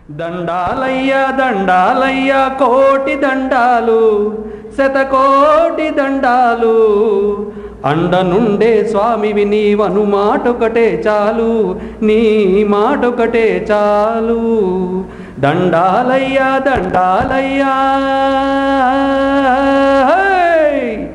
దండాలయ్య దండాలయ్య కోటి దండాలు శతకోటి దండాలు అండ నుండే స్వామివి నీవను మాటొకటే చాలు నీ మాటొకటే చాలు దండాలయ్య దండాలయ్యా హై!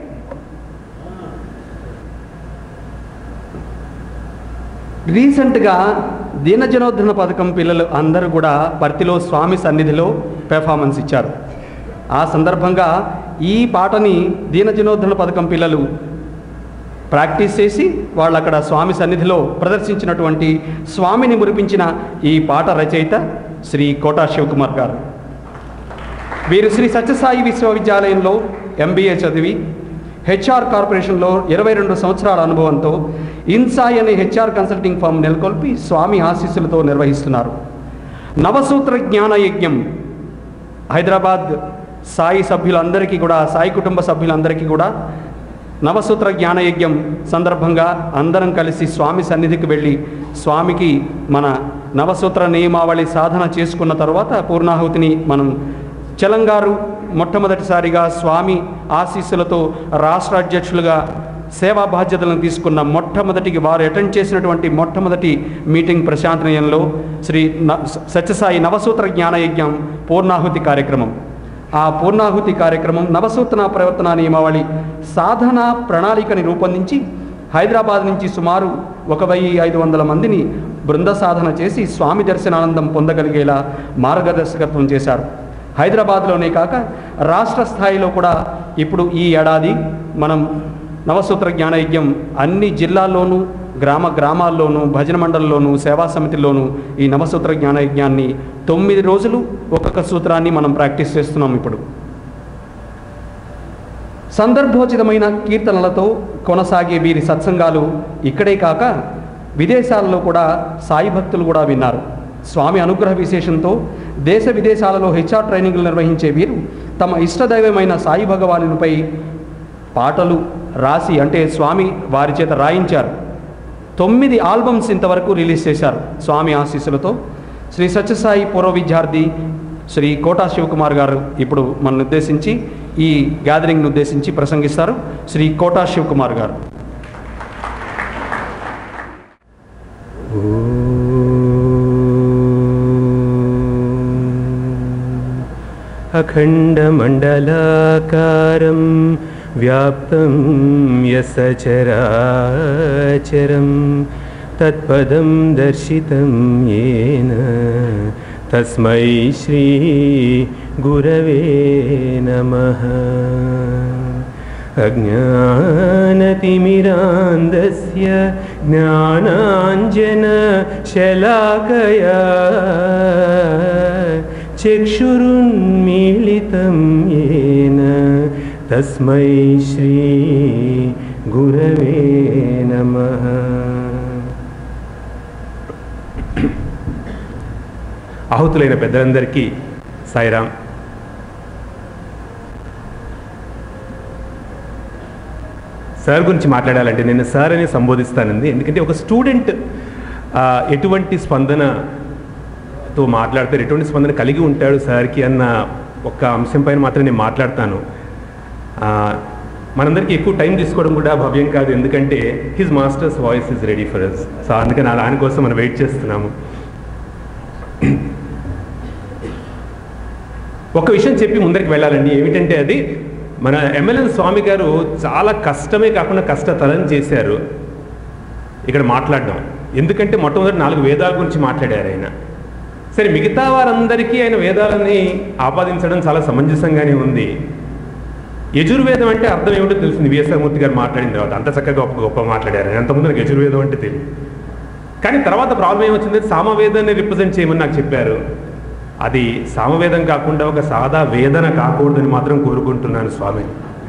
రీసెంట్గా దీనజనోద్ధరణ పథకం పిల్లలు అందరూ కూడా పర్తిలో స్వామి సన్నిధిలో పెర్ఫార్మెన్స్ ఇచ్చారు ఆ సందర్భంగా ఈ పాటని దీనజనోద్ధరణ పథకం పిల్లలు ప్రాక్టీస్ చేసి వాళ్ళు అక్కడ స్వామి సన్నిధిలో ప్రదర్శించినటువంటి స్వామిని మురిపించిన ఈ పాట రచయిత శ్రీ కోటా శివకుమార్ గారు వీరు శ్రీ సత్యసాయి విశ్వవిద్యాలయంలో ఎంబీఏ చదివి హెచ్ఆర్ కార్పొరేషన్లో ఇరవై రెండు సంవత్సరాల అనుభవంతో ఇన్సాయ్ అనే హెచ్ఆర్ కన్సల్టింగ్ ఫర్మ్ నెలకొల్పి స్వామి ఆశీస్సులతో నిర్వహిస్తున్నారు నవసూత్ర జ్ఞాన యజ్ఞం హైదరాబాద్ సాయి సభ్యులందరికీ కూడా సాయి కుటుంబ సభ్యులందరికీ కూడా నవసూత్ర జ్ఞానయజ్ఞం సందర్భంగా అందరం కలిసి స్వామి సన్నిధికి వెళ్ళి స్వామికి మన నవసూత్ర నియమావళి సాధన చేసుకున్న తర్వాత పూర్ణాహుతిని మనం చలంగారు మొట్టమొదటిసారిగా స్వామి ఆశీస్సులతో రాష్ట్ర అధ్యక్షులుగా సేవా బాధ్యతలను తీసుకున్న మొట్టమొదటికి వారు అటెండ్ చేసినటువంటి మొట్టమొదటి మీటింగ్ ప్రశాంతనయంలో శ్రీ న సత్యసాయి నవసూత్ర జ్ఞానయజ్ఞం పూర్ణాహుతి కార్యక్రమం ఆ పూర్ణాహుతి కార్యక్రమం నవసూత్ర ప్రవర్తన నియమావళి సాధన ప్రణాళికని రూపొందించి హైదరాబాద్ నుంచి సుమారు ఒక వెయ్యి ఐదు వందల మందిని బృంద సాధన చేసి స్వామి దర్శనానందం పొందగలిగేలా మార్గదర్శకత్వం చేశారు హైదరాబాద్లోనే కాక రాష్ట్ర స్థాయిలో కూడా ఇప్పుడు ఈ ఏడాది మనం నవసూత్ర జ్ఞానయజ్ఞం అన్ని జిల్లాల్లోనూ గ్రామ గ్రామాల్లోనూ భజన మండలిలోనూ సేవా సమితిలోనూ ఈ నవసూత్ర జ్ఞానయజ్ఞాన్ని తొమ్మిది రోజులు ఒక్కొక్క సూత్రాన్ని మనం ప్రాక్టీస్ చేస్తున్నాం ఇప్పుడు సందర్భోచితమైన కీర్తనలతో కొనసాగే వీరి సత్సంగాలు ఇక్కడే కాక విదేశాలలో కూడా సాయి భక్తులు కూడా విన్నారు స్వామి అనుగ్రహ విశేషంతో దేశ విదేశాలలో హెచ్ఆర్ ట్రైనింగ్లు నిర్వహించే వీరు తమ ఇష్టదైవమైన సాయి భగవానునిపై పాటలు రాసి అంటే స్వామి వారి చేత రాయించారు తొమ్మిది ఆల్బమ్స్ ఇంతవరకు రిలీజ్ చేశారు స్వామి ఆశీస్సులతో శ్రీ సత్యసాయి పూర్వ విద్యార్థి శ్రీ కోటా శివకుమార్ గారు ఇప్పుడు మనల్ని ఉద్దేశించి ఈ గ్యాదరింగ్ను ఉద్దేశించి ప్రసంగిస్తారు శ్రీ కోటా శివకుమార్ గారు अखण्डमण्डलाकारं व्याप्तं यसचराचरं तत्पदं दर्शितं येन तस्मै श्रीगुरवे नमः अज्ञानतिमिरान्धस्य ज्ञानाञ्जनशलाकया चक्षुरुन्मीलितं येन तस्मै श्रीगुरवे नमः ఆహుతులైన పెద్దలందరికీ సాయిరాం సార్ గురించి మాట్లాడాలంటే నేను సార్ అని సంబోధిస్తానండి ఎందుకంటే ఒక స్టూడెంట్ ఆ, ఎటువంటి స్పందనతో మాట్లాడతారు ఎటువంటి స్పందన కలిగి ఉంటాడు సార్కి అన్న ఒక అంశం పైన మాత్రం నేను మాట్లాడతాను ఆ, మనందరికీ ఎక్కువ టైం తీసుకోవడం కూడా భవ్యం కాదు ఎందుకంటే his master's voice is ready for us so అందుకని ఆ దాని కోసం మనం వెయిట్ చేస్తున్నాము ఒక విషయం చెప్పి ముందరికి వెళ్ళాలండి ఏమిటంటే అది మన ఎమ్మెల్యే స్వామి గారు చాలా కష్టమే కాకుండా కష్టతరం చేశారు ఇక్కడ మాట్లాడడం ఎందుకంటే మొట్టమొదటి నాలుగు వేదాల గురించి మాట్లాడారు ఆయన సరే మిగతా వారందరికీ ఆయన వేదాలని ఆపాదించడం చాలా సమంజసంగానే ఉంది యజుర్వేదం అంటే అర్థం ఏమిటో తెలిసింది విఎస్ఆర్మూర్తి గారు మాట్లాడిన తర్వాత అంత చక్కగా గొప్ప గొప్ప మాట్లాడారు ఆయన అంతకుముందు నాకు యజుర్వేదం అంటే తెలియదు కానీ తర్వాత ప్రాబ్లం ఏమొచ్చింది సామవేదాన్ని రిప్రజెంట్ చేయమని నాకు చెప్పారు అది సామవేదం కాకుండా ఒక సాదా వేదన కాకూడదని మాత్రం కోరుకుంటున్నాను స్వామి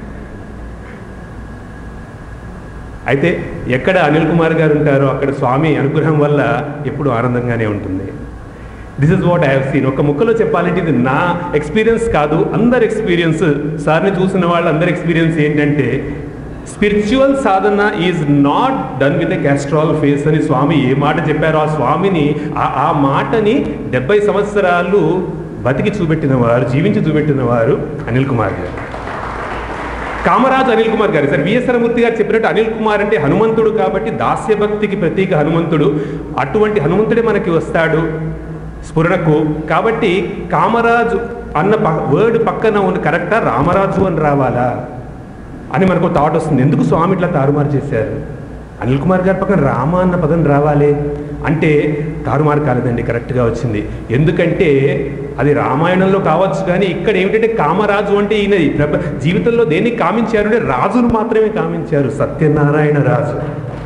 అయితే ఎక్కడ అనిల్ కుమార్ గారు ఉంటారో అక్కడ స్వామి అనుగ్రహం వల్ల ఎప్పుడు ఆనందంగానే ఉంటుంది this is what I have seen ఒక ముక్కలో చెప్పాలంటే ఇది నా ఎక్స్పీరియన్స్ కాదు అందరి ఎక్స్పీరియన్స్ సార్ని చూసిన వాళ్ళ అందరి ఎక్స్పీరియన్స్ ఏంటంటే spiritual sadhana is not done with a castor oil face అని స్వామి ఏ మాట చెప్పారో ఆ స్వామిని ఆ ఆ మాటని డెబ్బై సంవత్సరాలు బతికి చూపెట్టిన వారు జీవించి చూపెట్టిన వారు అనిల్ కుమార్ గారు కామరాజ్ అనిల్ కుమార్ గారు సార్ విఎస్ఆర్ మూర్తి గారు చెప్పినట్టు అనిల్ కుమార్ అంటే హనుమంతుడు కాబట్టి దాస్యభక్తికి ప్రతీక హనుమంతుడు అటువంటి హనుమంతుడే మనకి వస్తాడు స్ఫురణకు కాబట్టి కామరాజు అన్న వర్డ్ పక్కన ఉన్న కరెక్టా రామరాజు అని రావాలా అని మనకు థాట్ వస్తుంది ఎందుకు స్వామి ఇట్లా తారుమారు చేశారు అనిల్ కుమార్ గారి పక్కన రామ అన్న పదం రావాలి అంటే తారుమారు కాలేదండి కరెక్ట్గా వచ్చింది ఎందుకంటే అది రామాయణంలో కావచ్చు కానీ ఇక్కడ ఏమిటంటే కామరాజు అంటే ఈయన ఈ ప్రప జీవితంలో దేన్ని కామించారు అంటే రాజును మాత్రమే కామించారు సత్యనారాయణ రాజు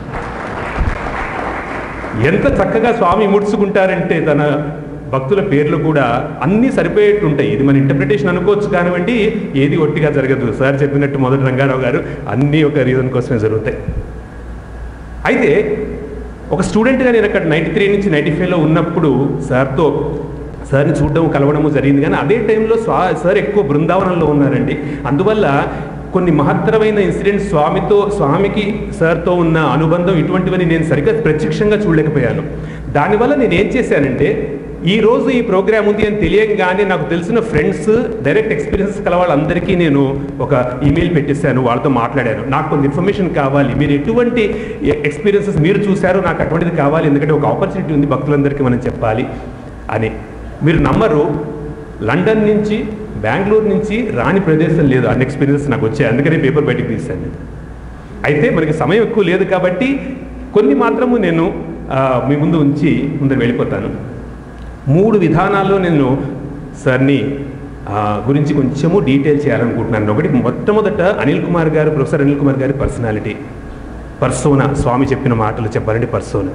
ఎంత చక్కగా స్వామి ముడుచుకుంటారంటే తన భక్తుల పేర్లు కూడా అన్నీ సరిపోయేట్టు ఉంటాయి ఇది మన ఇంటర్ప్రిటేషన్ అనుకోవచ్చు కానివ్వండి ఏది ఒట్టిగా జరగదు సార్ చెప్పినట్టు మొదటి రంగారావు గారు అన్నీ ఒక రీజన్ కోసమే జరుగుతాయి అయితే ఒక స్టూడెంట్గా నేను అక్కడ నైంటీ త్రీ నుంచి నైంటీ ఫైవ్లో ఉన్నప్పుడు సార్తో సార్ని చూడడం కలవడము జరిగింది కానీ అదే టైంలో స్వా సార్ ఎక్కువ బృందావనంలో ఉన్నారండి అందువల్ల కొన్ని మహత్తరమైన ఇన్సిడెంట్స్ స్వామితో స్వామికి సార్తో ఉన్న అనుబంధం ఇటువంటివని నేను సరిగ్గా ప్రత్యక్షంగా చూడలేకపోయాను దానివల్ల నేను ఏం చేశానంటే ఈ రోజు ఈ ప్రోగ్రామ్ ఉంది అని తెలియగానే నాకు తెలిసిన ఫ్రెండ్స్ డైరెక్ట్ ఎక్స్పీరియన్స్ కల వాళ్ళందరికీ నేను ఒక ఈమెయిల్ పెట్టేశాను వాళ్ళతో మాట్లాడాను నాకు కొంత ఇన్ఫర్మేషన్ కావాలి మీరు ఎటువంటి ఎక్స్పీరియన్సెస్ మీరు చూశారో నాకు అటువంటిది కావాలి ఎందుకంటే ఒక ఆపర్చునిటీ ఉంది భక్తులందరికీ మనం చెప్పాలి అని మీరు నమ్మరు లండన్ నుంచి బెంగళూరు నుంచి రాని ప్రదేశం లేదు అన్ని ఎక్స్పీరియన్స్ నాకు వచ్చాయి అందుకనే పేపర్ బయటకు తీశాను నేను అయితే మనకి సమయం ఎక్కువ లేదు కాబట్టి కొన్ని మాత్రము నేను ఆ, మీ ముందు ఉంచి ముందర వెళ్ళిపోతాను మూడు విధానాల్లో నేను సార్ని ఆ, గురించి కొంచెము డీటెయిల్ చేయాలనుకుంటున్నాను ఒకటి మొట్టమొదట అనిల్ కుమార్ గారు ప్రొఫెసర్ అనిల్ కుమార్ గారి పర్సనాలిటీ పర్సోనా స్వామి చెప్పిన మాటలు చెప్పాలంటే పర్సోనా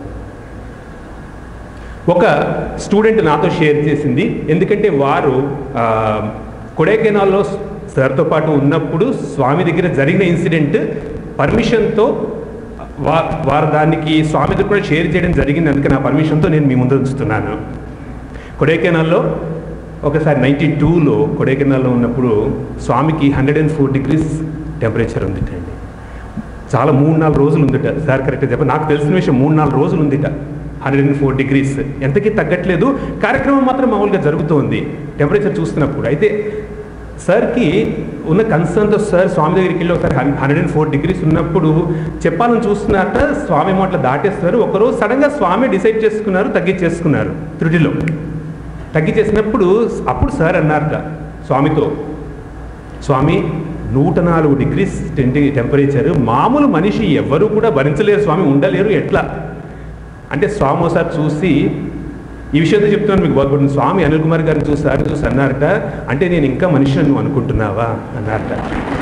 ఒక స్టూడెంట్ నాతో షేర్ చేసింది ఎందుకంటే వారు ఆ, కొడైకెనాల్లో సార్తో పాటు ఉన్నప్పుడు స్వామి దగ్గర జరిగిన ఇన్సిడెంట్ పర్మిషన్తో వా వారు దానికి స్వామి దగ్గర కూడా షేర్ చేయడం జరిగింది అందుకే నా పర్మిషన్తో నేను మీ ముందు ఉంచుతున్నాను కొడైకెనాల్లో ఒకసారి నైంటీ టూలో కొడైకెనాల్లో ఉన్నప్పుడు స్వామికి hundred and four degrees temperature ఉందిటండి చాలా మూడు నాలుగు రోజులు ఉందిట సార్ కరెక్ట్గా చెప్ప నాకు తెలిసిన విషయం మూడు నాలుగు రోజులు ఉందిట హండ్రెడ్ అండ్ ఫోర్ డిగ్రీస్ ఎంతకీ తగ్గట్లేదు కార్యక్రమం మాత్రం మామూలుగా జరుగుతోంది టెంపరేచర్ చూస్తున్నప్పుడు అయితే సార్కి ఉన్న కన్సర్న్తో సార్ స్వామి దగ్గరికి వెళ్ళి ఒకసారి హండ్రెడ్ అండ్ ఫోర్ డిగ్రీస్ ఉన్నప్పుడు చెప్పాలని చూస్తున్నారట స్వామి మాటలు దాటేస్తున్నారు ఒకరోజు సడన్గా స్వామి డిసైడ్ చేసుకున్నారు తగ్గించేసుకున్నారు త్రుటిలో తగ్గించేసినప్పుడు అప్పుడు సార్ అన్నారట స్వామితో స్వామి నూట నాలుగు డిగ్రీస్ టెంటి టెంపరేచర్ మామూలు మనిషి ఎవ్వరూ కూడా భరించలేరు స్వామి ఉండలేరు ఎట్లా అంటే స్వామి ఒకసారి చూసి ఈ విషయంతో చెప్తున్నాను మీకు బాధపడుతుంది స్వామి అనిల్ కుమార్ గారిని చూసి సార్ చూసి అన్నారట అంటే నేను ఇంకా మనిషి నువ్వు అనుకుంటున్నావా అన్నారట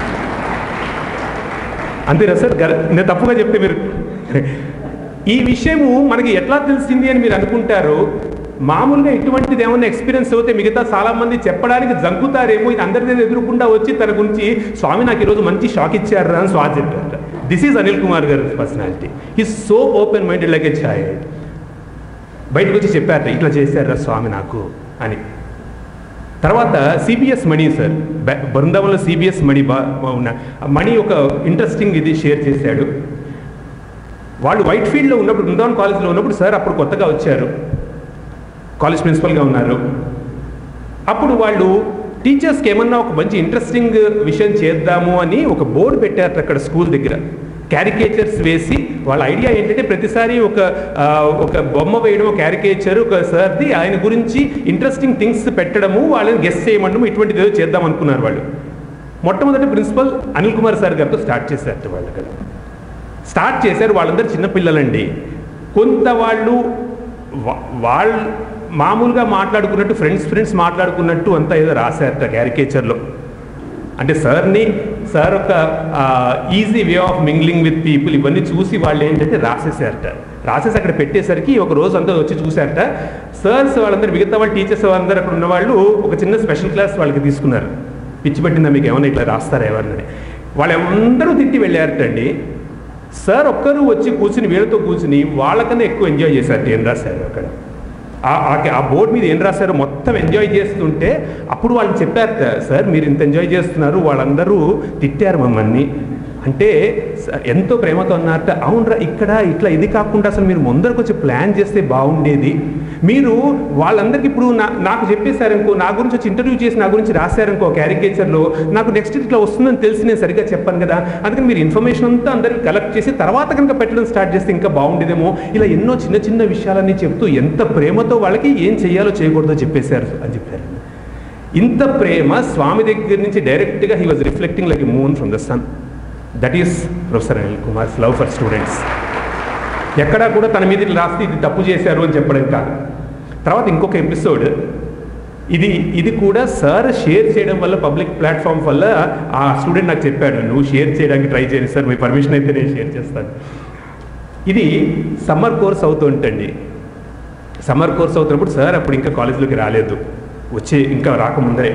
అంతేనా సార్ గర- నేను తప్పుగా చెప్తే మీరు ఈ విషయము మనకి ఎట్లా తెలిసింది అని మీరు అనుకుంటారు మామూలుగా ఇటువంటిది ఏమైనా ఎక్స్పీరియన్స్ అవుతే మిగతా చాలా మంది చెప్పడానికి జంకుతారేమో ఇది అందరి దగ్గర ఎదురుకుండా వచ్చి తన గురించి స్వామి నాకు ఈరోజు మంచి షాక్ ఇచ్చారా అని స్వామి చెప్పారట దిస్ ఈజ్ అనిల్ కుమార్ గారి personality is so open minded like a child బయటకు వచ్చి చెప్పారట ఇట్లా చేశారా స్వామి నాకు అని తర్వాత సిబిఎస్ మణి సార్ బ- బృందావనంలో సిబిఎస్ మణి బా ఉన్న ఆ మణి ఒక ఇంట్రెస్టింగ్ ఇది షేర్ చేశాడు వాళ్ళు వైట్ ఫీల్డ్లో ఉన్నప్పుడు బృందావన్ కాలేజ్లో ఉన్నప్పుడు సార్ అప్పుడు కొత్తగా వచ్చారు కాలేజ్ ప్రిన్సిపల్గా ఉన్నారు అప్పుడు వాళ్ళు టీచర్స్కి ఏమన్నా ఒక మంచి ఇంట్రెస్టింగ్ విషయం చేద్దాము అని ఒక బోర్డు పెట్టారు అక్కడ స్కూల్ దగ్గర క్యారికేచర్స్ వేసి వాళ్ళ ఐడియా ఏంటంటే ప్రతిసారి ఒక ఆ, ఒక బొమ్మ వేయడం ఒక క్యారికేచర్ ఒక సార్ది ఆయన గురించి ఇంట్రెస్టింగ్ థింగ్స్ పెట్టడము వాళ్ళని గెస్ట్ చేయమనడం ఇటువంటిది ఏదో చేద్దాం అనుకున్నారు వాళ్ళు మొట్టమొదటి ప్రిన్సిపల్ అనిల్ కుమార్ సార్ గారితో స్టార్ట్ చేశారు వాళ్ళు అక్కడ స్టార్ట్ చేశారు వాళ్ళందరూ చిన్నపిల్లలండి కొంత వాళ్ళు వా- వాళ్ళు మామూలుగా మాట్లాడుకున్నట్టు ఫ్రెండ్స్ ఫ్రెండ్స్ మాట్లాడుకున్నట్టు అంతా ఏదో రాశారట క్యారికేచర్లో అంటే సార్ని సార్ ఒక easy way of mingling with people ఇవన్నీ చూసి వాళ్ళు ఏంటంటే రాసేసారట రాసేసి అక్కడ పెట్టేసరికి ఒక రోజు అంతా వచ్చి చూశారట సార్స్ వాళ్ళందరూ మిగతా వాళ్ళు టీచర్స్ వాళ్ళందరూ అక్కడ ఉన్న వాళ్ళు ఒక చిన్న స్పెషల్ క్లాస్ వాళ్ళకి తీసుకున్నారు పిచ్చి పట్టిందా మీకు ఏమైనా ఇట్లా రాస్తారా ఎవరిని వాళ్ళందరూ తిట్టి వెళ్ళారటండి సార్ ఒక్కరు వచ్చి కూర్చుని వీళ్ళతో కూర్చుని వాళ్ళకన్నా ఎక్కువ ఎంజాయ్ చేశారు ఏం రాశారు అక్కడ ఆ- ఆ- ఆ బోర్డు మీద ఏం రాశారో మొత్తం ఎంజాయ్ చేస్తుంటే అప్పుడు వాళ్ళు చెప్పారు సార్ మీరు ఇంత ఎంజాయ్ చేస్తున్నారు వాళ్ళందరూ తిట్టారు మమ్మల్ని అంటే స- ఎంతో ప్రేమతో అన్నారట అవునరా ఇక్కడ ఇట్లా ఇది కాకుండా అసలు మీరు ముందరకు వచ్చి ప్లాన్ చేస్తే బాగుండేది మీరు వాళ్ళందరికీ ఇప్పుడు నా నాకు చెప్పేశారనుకో నా గురించి వచ్చి ఇంటర్వ్యూ చేసి నా గురించి రాశారనుకో క్యారికేచర్లో నాకు నెక్స్ట్ ఇట్లా వస్తుందని తెలిసి నేను సరిగ్గా చెప్పాను కదా అందుకని మీరు ఇన్ఫర్మేషన్ అంతా అందరికి కలెక్ట్ చేసి తర్వాత కనుక పెట్టడం స్టార్ట్ చేస్తే ఇంకా బాగుండేదేమో ఇలా ఎన్నో చిన్న చిన్న విషయాలన్నీ చెప్తూ ఎంత ప్రేమతో వాళ్ళకి ఏం చేయాలో చేయకూడదో చెప్పేశారు అని చెప్పారు ఇంత ప్రేమ స్వామి దగ్గర నుంచి డైరెక్ట్గా he was reflecting like a moon from the sun that is professor Anil Kumar's love for students ఎక్కడా కూడా తన మీద ఇట్లా రాస్తే ఇది తప్పు చేశారు అని చెప్పడం కాదు తర్వాత ఇంకొక ఎపిసోడ్ ఇది ఇది కూడా సార్ షేర్ చేయడం వల్ల పబ్లిక్ ప్లాట్ఫామ్ వల్ల ఆ స్టూడెంట్ నాకు చెప్పాడు నువ్వు షేర్ చేయడానికి ట్రై చేయండి సార్ మీ పర్మిషన్ అయితే నేను షేర్ చేస్తాను ఇది సమ్మర్ కోర్స్ అవుతుంటండి సమ్మర్ కోర్స్ అవుతున్నప్పుడు సార్ అప్పుడు ఇంకా కాలేజీలోకి రాలేదు వచ్చే ఇంకా రాకముందరే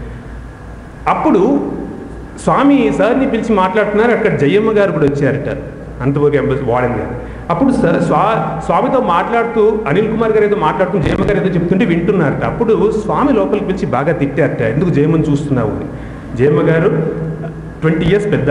అప్పుడు స్వామి సార్ని పిలిచి మాట్లాడుతున్నారు అక్కడ జయమ్మ గారు కూడా వచ్చారట అంతవరకు ఎంబసీ వార్డెన్ గారు అప్పుడు సార్ స్వా స్వామితో మాట్లాడుతూ అనిల్ కుమార్ గారు ఏదో మాట్లాడుతూ జయమ్మ గారు ఏదో చెప్తుంటే వింటున్నారట అప్పుడు స్వామి లోపలికి పిలిచి బాగా తిట్టారట ఎందుకు జయమ్మని చూస్తున్నావు అని జయమ్మ గారు ట్వంటీ ఇయర్స్ పెద్ద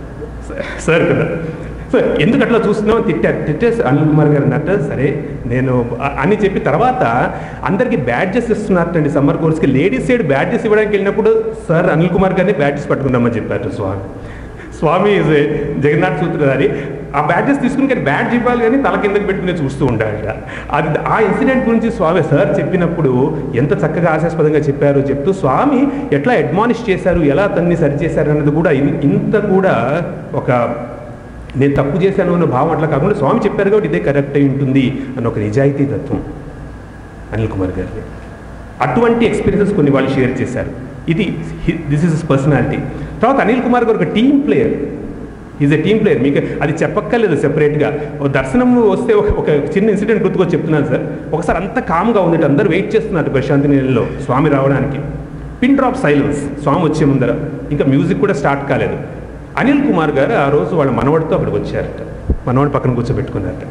సార్ కదా సార్ ఎందుకు అట్లా చూస్తున్నావు తిట్టారు తిట్టే అనిల్ కుమార్ గారు అన్నట్టు సరే నేను అ- అని చెప్పి తర్వాత అందరికి బ్యాడ్జెస్ ఇస్తున్నారటండి సమ్మర్ కోర్స్కి లేడీస్ సైడ్ బ్యాడ్జెస్ ఇవ్వడానికి వెళ్ళినప్పుడు సార్ అనిల్ కుమార్ గారిని బ్యాడ్జెస్ పట్టుకుందామని చెప్పారు స్వామి స్వామి is a జగన్నాథ్ సూత్రధారి ఆ బ్యాడ్జెస్ తీసుకుని కానీ బ్యాడ్జ్ ఇవ్వాలి కానీ తల కిందకి పెట్టుకుని చూస్తూ ఉంటాడట అది ఆ ఇన్సిడెంట్ గురించి స్వామి సార్ చెప్పినప్పుడు ఎంత చక్కగా ఆశాస్పదంగా చెప్పారు చెప్తూ స్వామి ఎట్లా అడ్మానిష్ చేశారు ఎలా తన్ని సరిచేశారు అన్నది కూడా ఇన్- ఇంత కూడా ఒక నేను తప్పు చేశాను అన్న భావం అట్లా కాకుండా స్వామి చెప్పారు కాబట్టి ఇదే కరెక్ట్ అయి ఉంటుంది అన్న ఒక నిజాయితీ తత్వం అనిల్ కుమార్ గారి అటువంటి ఎక్స్పీరియన్సెస్ కొన్ని వాళ్ళు షేర్ చేశారు ఇది దిస్ ఇస్ పర్సనాలిటీ తర్వాత అనిల్ కుమార్ గారు ఒక team player is a team player మీకు అది చెప్పక్కర్లేదు సెపరేట్గా ఓ దర్శనం వస్తే ఒక ఒక చిన్న ఇన్సిడెంట్ గుర్తుకొచ్చి చెప్తున్నాను సార్ ఒకసారి అంత కామ్గా ఉంది అందరూ వెయిట్ చేస్తున్నారు ప్రశాంతి నీళ్ళలో స్వామి రావడానికి పిన్ డ్రాప్ సైలెన్స్ స్వామి వచ్చే ముందర ఇంకా మ్యూజిక్ కూడా స్టార్ట్ కాలేదు అనిల్ కుమార్ గారు ఆ రోజు వాళ్ళ మనవడితో అక్కడికి వచ్చారట మనవాడు పక్కన కూర్చోబెట్టుకున్నారట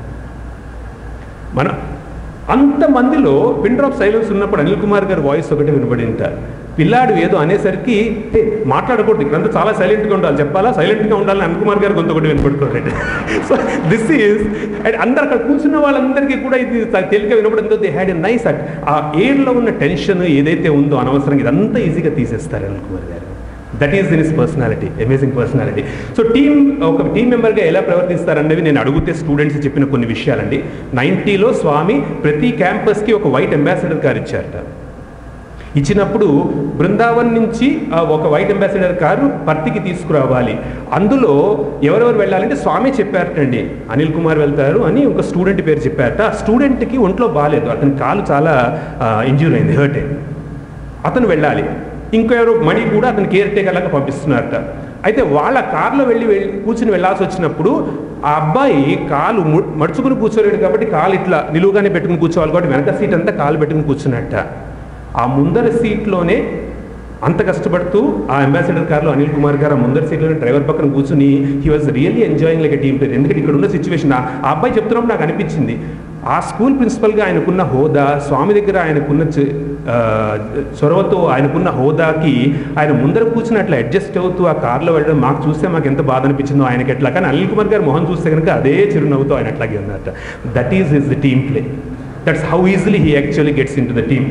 మన అంతమందిలో పిన్ డ్రాప్ సైలెన్స్ ఉన్నప్పుడు అనిల్ కుమార్ గారి వాయిస్ ఒకటి వినబడి ఉంటారు పిల్లాడు ఏదో అనేసరికి "ఏ, మాట్లాడకూడదు ఇక్కడంతా చాలా సైలెంట్గా ఉండాలి చెప్పాలా సైలెంట్గా ఉండాలని అనిల్ కుమార్ గారు కొంత ఒకటి వినపడుకోండి సో దిస్ ఈజ్ అండ్ అందరు అక్కడ కూర్చున్న వాళ్ళందరికీ కూడా ఇది తేలిక వినపడంతో they had a nice at ఆ ఎయిర్లో ఉన్న టెన్షన్ ఏదైతే ఉందో అనవసరంగా ఇదంతా ఈజీగా తీసేస్తారు అనిల్ కుమార్ గారు that is then is personality amazing personality so team ఒక టీమ్ మెంబర్గా ఎలా ప్రవర్తిస్తారనేవి నేను అడిగితే స్టూడెంట్స్ చెప్పిన కొన్ని విషయాలండి నైంటీలో స్వామి ప్రతి క్యాంపస్కి ఒక వైట్ అంబాసిడర్ కార్ ఇచ్చారట ఇచ్చినప్పుడు బృందావన్ నుంచి ఆ, ఒక వైట్ అంబాసిడర్ కారు పర్తికి తీసుకురావాలి అందులో ఎవరెవరు వెళ్ళాలంటే స్వామి చెప్పారటండి అనిల్ కుమార్ వెళ్తారు అని ఒక స్టూడెంట్ పేరు చెప్పారట ఆ స్టూడెంట్కి ఒంట్లో బాగాలేదు అతని కాలు చాలా ఇంజ్యూర్ అయింది హర్ట్ అయింది అతను వెళ్ళాలి ఇంకెవరో మణి కూడా అతను కేర్ టేకర్ లాగా పంపిస్తున్నారట అయితే వాళ్ళ కార్లో వెళ్ళి వెళ్ళి కూర్చుని వెళ్ళాల్సి వచ్చినప్పుడు ఆ అబ్బాయి కాలు ము- మడుచుకుని కూర్చోలేడు కాబట్టి కాలు ఇట్లా నిలువుగానే పెట్టుకుని కూర్చోవాలి కాబట్టి వెనక సీట్ అంతా కాలు పెట్టుకుని కూర్చున్నట్ట ఆ ముందర సీట్లోనే అంత కష్టపడుతూ ఆ అంబాసిడర్ కార్లో అనిల్ కుమార్ గారు ఆ ముందర సీట్లోనే డ్రైవర్ పక్కన కూర్చుని he was really enjoying like team player ఎందుకంటే ఇక్కడ ఉన్న సిచ్యువేషన్ ఆ ఆ అబ్బాయి చెప్తున్నప్పుడు నాకు అనిపించింది ఆ స్కూల్ ప్రిన్సిపల్గా ఆయనకున్న హోదా స్వామి దగ్గర ఆయనకున్న చ- ఆ, చొరవతో ఆయనకున్న హోదాకి ఆయన ముందర కూర్చుని అట్లా అడ్జస్ట్ అవుతూ ఆ కార్లో వెళ్ళడం మాకు చూస్తే మాకు ఎంత బాధ అనిపించిందో ఆయనకి ఎట్లా కానీ అనిల్ కుమార్ గారు మొహం చూస్తే కనుక అదే చిరునవ్వుతో ఆయన అట్లాగే ఉన్నట్ట that is is the team play that's how easily he actually gets into the team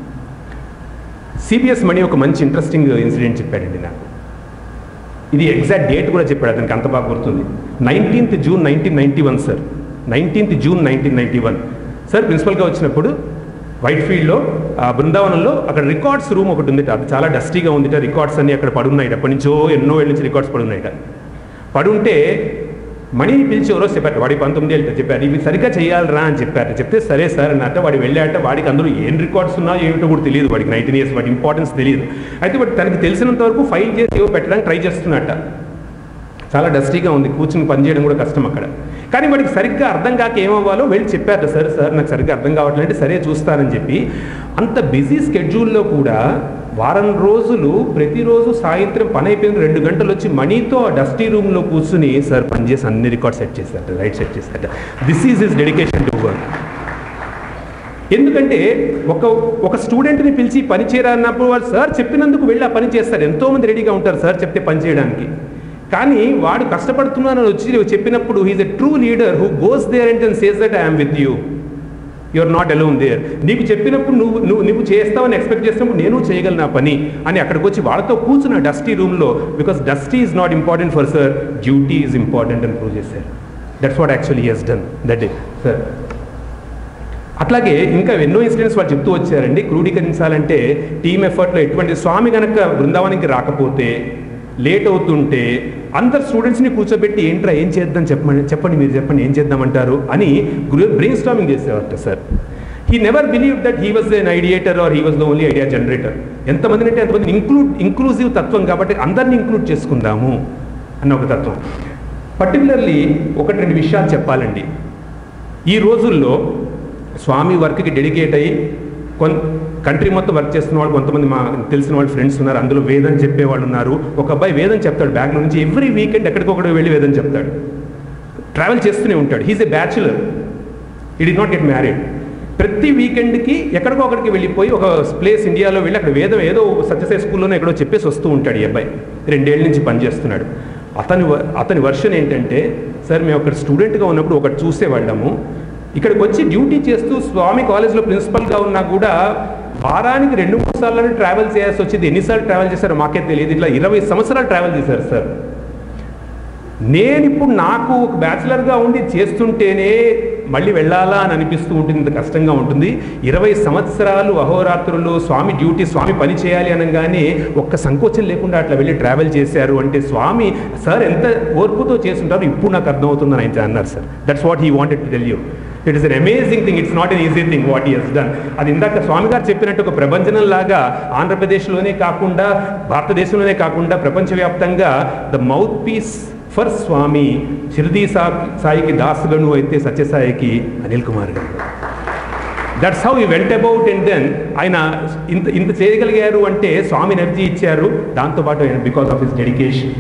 CBS Mani ఒక మంచి ఇంట్రెస్టింగ్ ఇన్సిడెంట్ చెప్పాడండి నాకు ఇది ఎగ్జాక్ట్ డేట్ కూడా చెప్పాడు అతనికి అంత బాగా గుర్తుంది nineteenth June nineteen ninety one sir nineteenth June nineteen ninety one sir ప్రిన్సిపల్గా వచ్చినప్పుడు వైట్ ఫీల్డ్లో ఆ బృందావనంలో అక్కడ రికార్డ్స్ రూమ్ ఒకటి ఉంది అది చాలా డస్టీగా ఉంది రికార్డ్స్ అన్ని అక్కడ పడున్నాయి అప్పటి నుంచో ఎన్నో ఏళ్ళ నుంచి రికార్డ్స్ పడున్నాయి పడుంటే మణిని పిలిచి ఎవరో చెప్పారు వాడి పంతొమ్మిది ఏళ్ళు చెప్పారు ఇవి సరిగ్గా చేయాలరా అని చెప్పారు చెప్తే సరే సార్ అన్నట్ట వాడు వెళ్ళాట వాడికి అందులో ఏం రికార్డ్స్ ఉన్నా ఏమిటో కూడా తెలియదు వాడికి నైన్టీన్ ఇయర్స్ వాడి ఇంపార్టెన్స్ తెలియదు అయితే వాడు తనకి తెలిసినంత వరకు ఫైల్ చేసి ఏవో పెట్టడానికి ట్రై చేస్తున్నట్ట చాలా డస్టీగా ఉంది కూర్చుని పనిచేయడం కూడా కష్టం అక్కడ కానీ వాడికి సరిగ్గా అర్థం కాక ఏమవ్వాలో వెళ్ళి చెప్పారు సార్ సార్ నాకు సరిగ్గా అర్థం కావట్లేదు అంటే సరే చూస్తానని చెప్పి అంత బిజీ స్కెడ్యూల్లో కూడా వారం రోజులు ప్రతిరోజు సాయంత్రం పని అయిపోయిన రెండు గంటలు వచ్చి మనీతో ఆ డస్టీ రూమ్లో కూర్చుని సార్ పనిచేసి అన్ని రికార్డ్ సెట్ చేశారట రైట్ సెట్ చేశారట this is is dedication to work ఎందుకంటే ఒక ఒక స్టూడెంట్ని పిలిచి పని చేయరా అన్నప్పుడు వాళ్ళు సార్ చెప్పినందుకు వెళ్ళి ఆ పని చేస్తారు ఎంతోమంది రెడీగా ఉంటారు సార్ చెప్తే పని చేయడానికి కానీ వాడు కష్టపడుతున్నానని వచ్చి చెప్పినప్పుడు he's a true leader who goes there and and says that I'm with you you are not alone there నీకు చెప్పినప్పుడు నువ్వు నువ్వు నువ్వు చేస్తావని ఎక్స్పెక్ట్ చేసినప్పుడు నేను చేయగలను నా పని అని అక్కడికి వచ్చి వాళ్ళతో కూర్చున్న డస్టీ రూమ్లో because dusty is not important for sir duty is important అని ప్రూవ్ చేశారు that's what actually he's done that day sir అట్లాగే ఇంకా ఎన్నో ఇన్సిడెంట్స్ వాళ్ళు చెప్తూ వచ్చారండి క్రోడీకరించాలంటే టీమ్ ఎఫర్ట్లో ఎటువంటి స్వామి కనుక బృందావనానికి రాకపోతే లేట్ అవుతుంటే అందరు స్టూడెంట్స్ని కూర్చోబెట్టి ఏంట్రా ఏం చేద్దాం చెప్పమని చెప్పండి మీరు చెప్పండి ఏం చేద్దామంటారు అని బ్రెయిన్ స్టామింగ్ చేసేవారట sir he never believe that he was an ideator or he was the only idea generator ఎంతమందిని అంటే ఎంతమంది ఇంక్లూడ్ ఇంక్లూజివ్ తత్వం కాబట్టి అందరిని ఇంక్లూడ్ చేసుకుందాము అన్న ఒక తత్వం పర్టికులర్లీ ఒకటి రెండు విషయాలు చెప్పాలండి ఈ రోజుల్లో స్వామి వర్క్కి డెడికేట్ అయ్యి కొన్ కంట్రీ మొత్తం వర్క్ చేస్తున్న వాళ్ళు కొంతమంది మా తెలిసిన వాళ్ళు ఫ్రెండ్స్ ఉన్నారు అందులో వేదం చెప్పేవాళ్ళు ఉన్నారు ఒక అబ్బాయి వేదం చెప్తాడు బెంగళూరు నుంచి ఎవ్రీ వీకెండ్ ఎక్కడికొకటి వెళ్ళి వేదం చెప్తాడు ట్రావెల్ చేస్తూనే ఉంటాడు he's a bachelor he did not get married ప్రతి వీకెండ్కి ఎక్కడికో ఒకడికి వెళ్ళిపోయి ఒక ప్లేస్ ఇండియాలో వెళ్ళి అక్కడ వేదం ఏదో సత్యసాయి స్కూల్లోనే ఎక్కడో చెప్పేసి వస్తూ ఉంటాడు ఈ అబ్బాయి రెండేళ్ళ నుంచి పనిచేస్తున్నాడు అతని వ- అతని వర్షన్ ఏంటంటే సార్ మేము అక్కడ స్టూడెంట్గా ఉన్నప్పుడు ఒకటి చూసేవాళ్ళము ఇక్కడికి వచ్చి డ్యూటీ చేస్తూ స్వామి కాలేజ్లో ప్రిన్సిపల్గా ఉన్నా కూడా వారానికి రెండు మూడు సార్లు ట్రావెల్ చేయాల్సి వచ్చింది ఎన్నిసార్లు ట్రావెల్ చేశారో మాకే తెలియదు ఇట్లా ఇరవై సంవత్సరాలు ట్రావెల్ చేశారు సార్ నేను ఇప్పుడు నాకు ఒక బ్యాచిలర్గా ఉండి చేస్తుంటేనే మళ్ళీ వెళ్ళాలా అని అనిపిస్తూ ఉంటుంది ఇంత కష్టంగా ఉంటుంది ఇరవై సంవత్సరాలు అహోరాత్రులు స్వామి డ్యూటీ స్వామి పని చేయాలి అనగానే ఒక్క సంకోచం లేకుండా అట్లా వెళ్ళి ట్రావెల్ చేశారు అంటే స్వామి సార్ ఎంత ఓర్పుతో చేస్తుంటారో ఇప్పుడు నాకు అర్థమవుతుందని ఆయన అన్నారు sir that's what he wanted to tell you it is an amazing thing it's not an easy thing what he he's done అది ఇందాక స్వామి గారు చెప్పినట్టు ఒక ప్రపంచనం లాగా ఆంధ్రప్రదేశ్లోనే కాకుండా భారతదేశంలోనే కాకుండా ప్రపంచవ్యాప్తంగా the mouthpiece for Swami Shirdi సా సాయికి దాసుగను అయితే సత్యసాయికి అనిల్ కుమార్ గారు దట్స్ హౌ ఈ వెంట అబౌట్ అండ్ దెన్ ఆయన ఇంత ఇంత చేయగలిగారు అంటే స్వామి ఎనర్జీ ఇచ్చారు దాంతోపాటు ఆయన బికాస్ ఆఫ్ హిస్ డెడికేషన్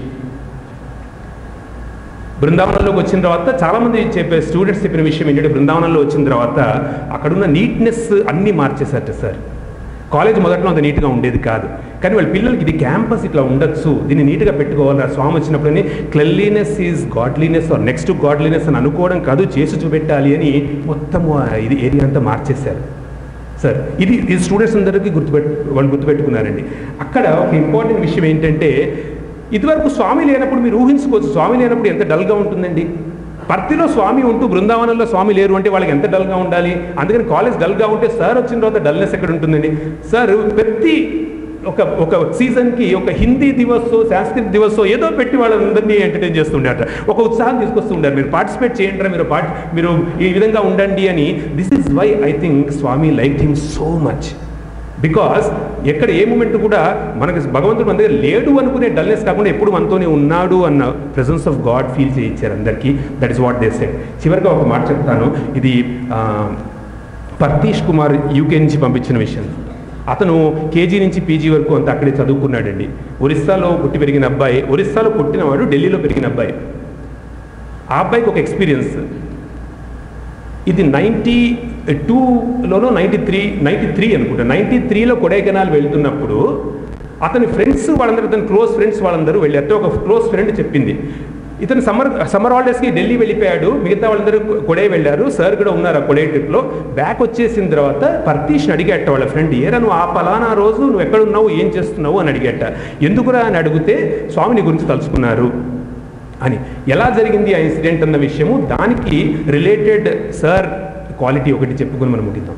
బృందావనంలోకి వచ్చిన తర్వాత చాలామంది చెప్పే స్టూడెంట్స్ చెప్పిన విషయం ఏంటంటే బృందావనంలో వచ్చిన తర్వాత అక్కడున్న నీట్నెస్ అన్నీ మార్చేశారట సార్ కాలేజ్ మొదట్లో అంత నీట్గా ఉండేది కాదు కానీ వాళ్ళ పిల్లలకి ఇది క్యాంపస్ ఇట్లా ఉండొచ్చు దీన్ని నీట్గా పెట్టుకోవాలి ఆ స్వామి వచ్చినప్పుడని cleanliness is godliness or next godliness అని అనుకోవడం కాదు చేసి చూపెట్టాలి అని మొత్తం ఇది ఏరియా అంతా మార్చేశారు సార్ ఇది ఇది స్టూడెంట్స్ అందరికీ గుర్తుపెట్టు వాళ్ళు గుర్తుపెట్టుకున్నారండి అక్కడ ఒక ఇంపార్టెంట్ విషయం ఏంటంటే ఇదివరకు స్వామి లేనప్పుడు మీరు ఊహించుకోవచ్చు స్వామి లేనప్పుడు ఎంత డల్గా ఉంటుందండి పర్తిలో స్వామి ఉంటూ బృందావనంలో స్వామి లేరు అంటే వాళ్ళకి ఎంత డల్గా ఉండాలి అందుకని కాలేజ్ డల్గా ఉంటే సార్ వచ్చిన తర్వాత డల్నెస్ ఎక్కడ ఉంటుందండి సార్ ప్రతి ఒక ఒక సీజన్కి ఒక హిందీ దివస్సో సంస్కృత్ దివస్సో ఏదో పెట్టి వాళ్ళందరినీ ఎంటర్టైన్ చేస్తుండారట ఒక ఉత్సాహం తీసుకొస్తుండారు మీరు పార్టిసిపేట్ చేయండి మీరు పార్ట్ మీరు ఈ విధంగా ఉండండి అని this is why I think Swami like him so much because ఎక్కడ ఏ మూమెంట్ కూడా మనకి భగవంతుడు మన దగ్గర లేడు అనుకునే డల్నెస్ కాకుండా ఎప్పుడు మనతోనే ఉన్నాడు అన్న ప్రెసెన్స్ ఆఫ్ గాడ్ ఫీల్ చేయించారు అందరికీ that is what they said చివరిగా ఒక మాట చెప్తాను ఇది ఆ, పర్తీష్ కుమార్ యూకే నుంచి పంపించిన విషయం అతను కేజీ నుంచి పీజీ వరకు అంతా అక్కడే చదువుకున్నాడండి ఒరిస్సాలో పుట్టి పెరిగిన అబ్బాయి ఒరిస్సాలో పుట్టినవాడు ఢిల్లీలో పెరిగిన అబ్బాయి ఆ అబ్బాయికి ఒక ఎక్స్పీరియన్స్ ఇది నైంటీ టూలోనో నైంటీ త్రీ నైంటీ త్రీ అనుకుంటా నైంటీ త్రీలో కొడైకెనాల్ వెళ్తున్నప్పుడు అతని ఫ్రెండ్స్ వాళ్ళందరూ అతని క్లోజ్ ఫ్రెండ్స్ వాళ్ళందరూ వెళ్ళారు ఒక క్లోజ్ ఫ్రెండ్ చెప్పింది ఇతను సమ్మర్ సమ్మర్ హాలిడేస్కి ఢిల్లీ వెళ్ళిపోయాడు మిగతా వాళ్ళందరూ కొడే వెళ్ళారు సార్ కూడా ఉన్నారు ఆ కొడే ట్రిప్లో బ్యాక్ వచ్చేసిన తర్వాత పర్తీష్ని అడిగేట వాళ్ళ ఫ్రెండ్ ఏరా నువ్వు ఆ పలానా రోజు నువ్వు ఎక్కడున్నావు ఏం చేస్తున్నావు అని అడిగేట ఎందుకురా అని అడిగితే స్వామిని గురించి తలుచుకున్నారు అని ఎలా జరిగింది ఆ ఇన్సిడెంట్ అన్న విషయము దానికి రిలేటెడ్ సార్ క్వాలిటీ ఒకటి చెప్పుకొని మనం ముగిద్దాం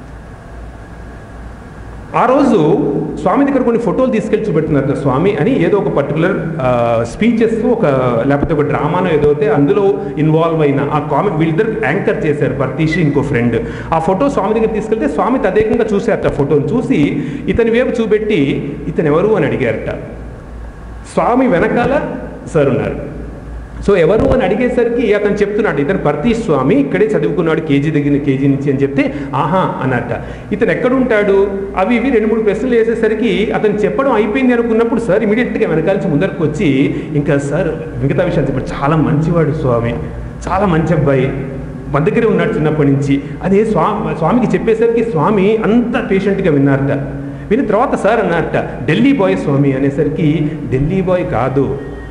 ఆ రోజు స్వామి దగ్గర కొన్ని ఫోటోలు తీసుకెళ్ళి చూపెడుతున్నారు స్వామి అని ఏదో ఒక పర్టికులర్ స్పీచెస్ ఒక లేకపోతే ఒక డ్రామానో ఏదో అయితే అందులో ఇన్వాల్వ్ అయిన ఆ కామిక్ వీళ్ళిద్దరు యాంకర్ చేశారు పర్తీష్ ఇంకో ఫ్రెండ్ ఆ ఫోటో స్వామి దగ్గర తీసుకెళ్తే స్వామి తదేకంగా చూశారట ఆ ఫోటోని చూసి ఇతని వైపు చూపెట్టి ఇతను ఎవరు అని అడిగారట స్వామి వెనకాల సార్ ఉన్నారు సో ఎవరు అని అడిగేసరికి అతను చెప్తున్నాడు ఇతను పర్తీష్ స్వామి ఇక్కడే చదువుకున్నాడు కేజీ దగ్గర కేజీ నుంచి అని చెప్తే ఆహా అన్నట్ట ఇతను ఎక్కడుంటాడు అవి ఇవి రెండు మూడు ప్రశ్నలు వేసేసరికి అతను చెప్పడం అయిపోయింది అనుకున్నప్పుడు సార్ ఇమీడియట్గా వెనకాల నుంచి ముందరకు వచ్చి ఇంకా సార్ మిగతా విషయాలు చెప్పాడు చాలా మంచివాడు స్వామి చాలా మంచి అబ్బాయి మన దగ్గరే ఉన్నాడు చిన్నప్పటి నుంచి అదే స్వామి స్వామికి చెప్పేసరికి స్వామి అంత పేషెంట్గా విన్నారట విని తర్వాత సార్ అన్నట్ట ఢిల్లీ బాయ్ స్వామి అనేసరికి ఢిల్లీ బాయ్ కాదు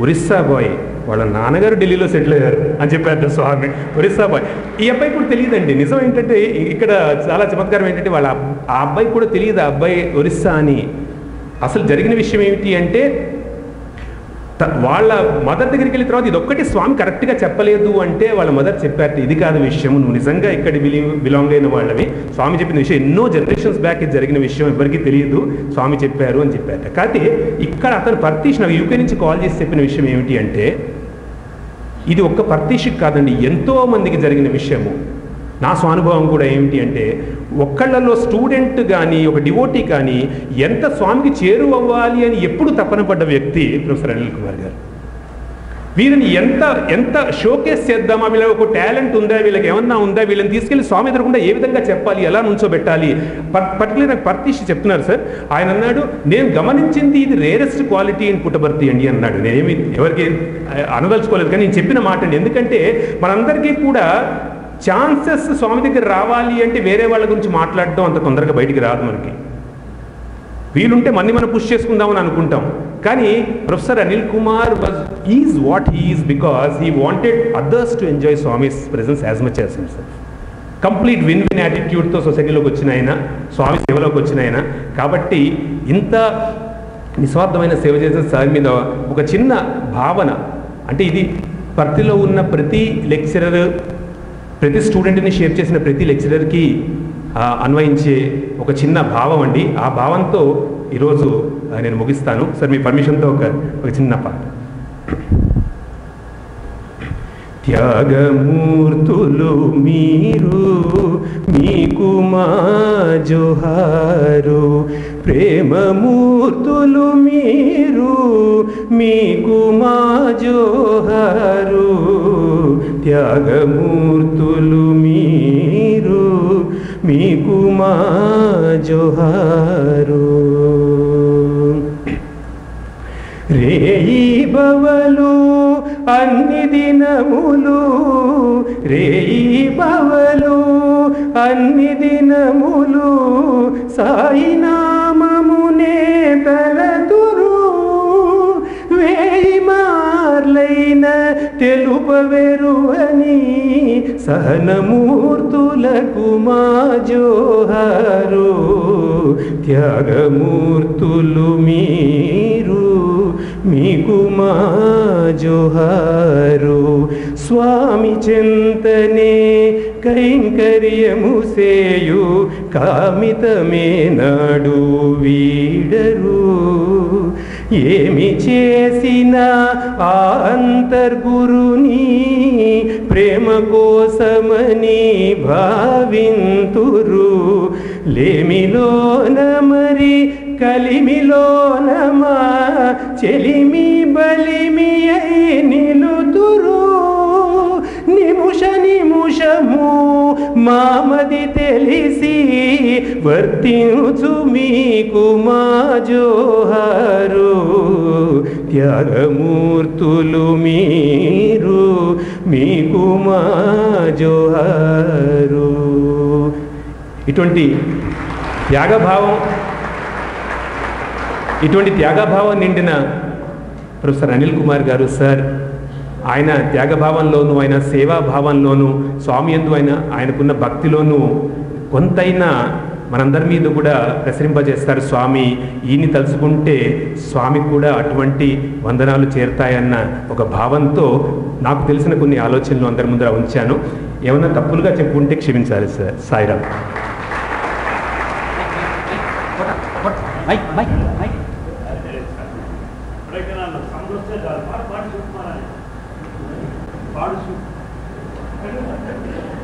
ఒరిస్సా బాయ్ వాళ్ళ నాన్నగారు ఢిల్లీలో సెటిల్ అయ్యారు అని చెప్పారు స్వామి ఒరిస్సా బాయ్ ఈ అబ్బాయి కూడా తెలియదండి నిజం ఏంటంటే ఇ- ఇక్కడ చాలా చమత్కారం ఏంటంటే వాళ్ళ అబ్- ఆ అబ్బాయి కూడా తెలియదు ఆ అబ్బాయి ఒరిస్సా అని అసలు జరిగిన విషయం ఏమిటి అంటే త- వాళ్ళ మదర్ దగ్గరికి వెళ్ళిన తర్వాత ఇది ఒక్కటి స్వామి కరెక్ట్గా చెప్పలేదు అంటే వాళ్ళ మదర్ చెప్పారు ఇది కాదు విషయం నువ్వు నిజంగా ఇక్కడ బిలాంగ్ అయిన వాళ్ళవి స్వామి చెప్పిన విషయం ఎన్నో జనరేషన్స్ బ్యాక్ ఇది జరిగిన విషయం ఎవరికి తెలియదు స్వామి చెప్పారు అని చెప్పారు కాకపోతే ఇక్కడ అతను పర్తీష్ నాకు యూకే నుంచి కాల్ చేసి చెప్పిన విషయం ఏమిటి అంటే ఇది ఒక్క పర్తీషికి కాదండి ఎంతో మందికి జరిగిన విషయము నా స్వానుభవం కూడా ఏమిటి అంటే ఒక్కళ్ళలో స్టూడెంట్ కానీ ఒక డివోటీ కానీ ఎంత స్వామికి చేరువవ్వాలి అని ఎప్పుడు తపన పడ్డ వ్యక్తి ప్రొఫెసర్ అనిల్ కుమార్ గారు వీరిని ఎంత ఎంత షోకేస్ చేద్దామా వీళ్ళ ఒక టాలెంట్ ఉందా వీళ్ళకి ఏమన్నా ఉందా వీళ్ళని తీసుకెళ్లి స్వామి ఎదురకుండా ఏ విధంగా చెప్పాలి ఎలా నుంచోబెట్టాలి పర్టికులర్ నాకు పర్తీష్ చెప్తున్నారు సార్ ఆయన అన్నాడు నేను గమనించింది ఇది రేరెస్ట్ క్వాలిటీ ఇన్ పుట్టబర్తి అండి అన్నాడు నేనేమి ఎవరికి అనదలుచుకోలేదు కానీ నేను చెప్పిన మాట అండి ఎందుకంటే మనందరికీ కూడా ఛాన్సెస్ స్వామి దగ్గర రావాలి అంటే వేరే వాళ్ళ గురించి మాట్లాడడం అంత తొందరగా బయటికి రాదు మనకి వీలుంటే మన్ని మనం పుష్ చేసుకుందామని అనుకుంటాం కానీ professor Anil Kumar was is what he is because he wanted others to enjoy Swami's presence as much as himself complete win win యాటిట్యూడ్తో సొసైటీలోకి వచ్చిన ఆయన స్వామి సేవలోకి వచ్చిన ఆయన కాబట్టి ఇంత నిస్వార్థమైన సేవ చేసిన సార్ మీద ఒక చిన్న భావన అంటే ఇది పర్తిలో ఉన్న ప్రతి లెక్చరర్ ప్రతి స్టూడెంట్ని షేర్ చేసిన ప్రతి లెక్చరర్కి ఆ, అన్వయించే ఒక చిన్న భావం అండి ఆ భావంతో ఈరోజు ఆ, నేను ముగిస్తాను సార్ మీ పర్మిషన్తో ఒక ఒక చిన్న పాట త్యాగమూర్తులు మీరు మీకు మా జోహారు ప్రేమమూర్తులు మీరు మీకు మా జోహారు త్యాగమూర్తులు మీరు మీకు మా జోహారు రేయి బవలు అన్ని దినములు రేయి బవలు అన్ని దినములు సాయి నామమునే తలతురు వేయి మార్లైన తెలుపవెరువని సహనమూర్తులకు మా జోహారు త్యాగమూర్తులు మీరు మీకు మా జోహారు స్వామి చింతనే కైంకర్యము సేయు కామితమే నాడు వీడరు ఏమి చేసిన ఆ అంతర్గురుని ప్రేమ కోసమని భావింతురు లేమిలోన మరి కలిమిలోనమా చెలిమి బలిమి అయి నిలుతురు నిముష నిముషము మామది తెలిసి వర్తించు మీకు మా జోహారు త్యాగమూర్తులు మీరు మీకు మా జోహారు ఇటువంటి త్యాగభావం ఇటువంటి త్యాగభావం నిండిన ప్రొఫెసర్ అనిల్ కుమార్ గారు సార్ ఆయన త్యాగభావంలోనూ ఆయన సేవాభావంలోనూ స్వామి ఎందు ఆయన ఆయనకున్న భక్తిలోనూ కొంతైనా మనందరి మీద కూడా ప్రసరింపజేస్తారు స్వామి ఈయన్ని తలుచుకుంటే స్వామికి కూడా అటువంటి వందనాలు చేరుతాయన్న ఒక భావంతో నాకు తెలిసిన కొన్ని ఆలోచనలు అందరి ముందర ఉంచాను ఏమైనా తప్పులుగా చెప్పుకుంటే క్షమించాలి sir Sairam mic mic mic ಪಾಡಿಸು